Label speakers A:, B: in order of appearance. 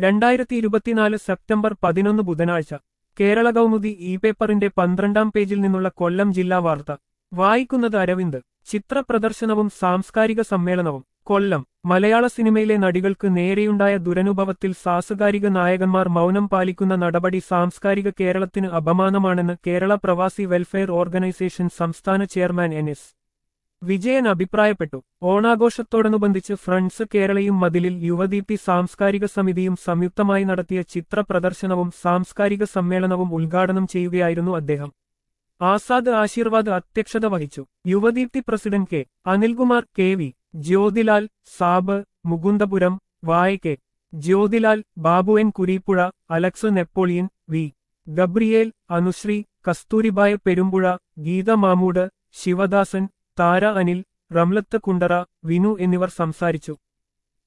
A: രണ്ടായിരത്തി ഇരുപത്തിനാല് സെപ്റ്റംബർ പതിനൊന്ന് ബുധനാഴ്ച കേരള കൗമുദി ഇ പേപ്പറിന്റെ പന്ത്രണ്ടാം പേജിൽ നിന്നുള്ള കൊല്ലം ജില്ലാ വാർത്ത വായിക്കുന്നത് അരവിന്ദ് ചിത്ര പ്രദർശനവും സാംസ്കാരിക സമ്മേളനവും കൊല്ലം മലയാള സിനിമയിലെ നടികൾക്ക് നേരെയുണ്ടായ ദുരനുഭവത്തിൽ സാംസ്കാരിക നായകന്മാർ മൗനം പാലിക്കുന്ന നടപടി സാംസ്കാരിക കേരളത്തിന് അപമാനമാണെന്ന് കേരള പ്രവാസി വെൽഫെയർ ഓർഗനൈസേഷൻ സംസ്ഥാന ചെയർമാൻ എൻ എസ് വിജയൻ അഭിപ്രായപ്പെട്ടു ഓണാഘോഷത്തോടനുബന്ധിച്ച് ഫ്രണ്ട്സ് കേരളയും മതിലിൽ യുവദീപ്തി സാംസ്കാരിക സമിതിയും സംയുക്തമായി നടത്തിയ ചിത്ര പ്രദർശനവും സാംസ്കാരിക സമ്മേളനവും ഉദ്ഘാടനം ചെയ്യുകയായിരുന്നു അദ്ദേഹം ആസാദ് ആശീർവാദ് അധ്യക്ഷത വഹിച്ചു Yuvadeepthi president K Anilkumar K V Jyothilal സാബ് മുകുന്ദപുരം വായകെ Jyothilal Babu N Kurippuzha Alex Napoleon V Gabriel Anusree കസ്തൂരിബായ പെരുമ്പുഴ ഗീത മാമൂട് ശിവദാസൻ താര അനിൽ റംലത്ത് കുണ്ടറ വിനു എന്നിവർ സംസാരിച്ചു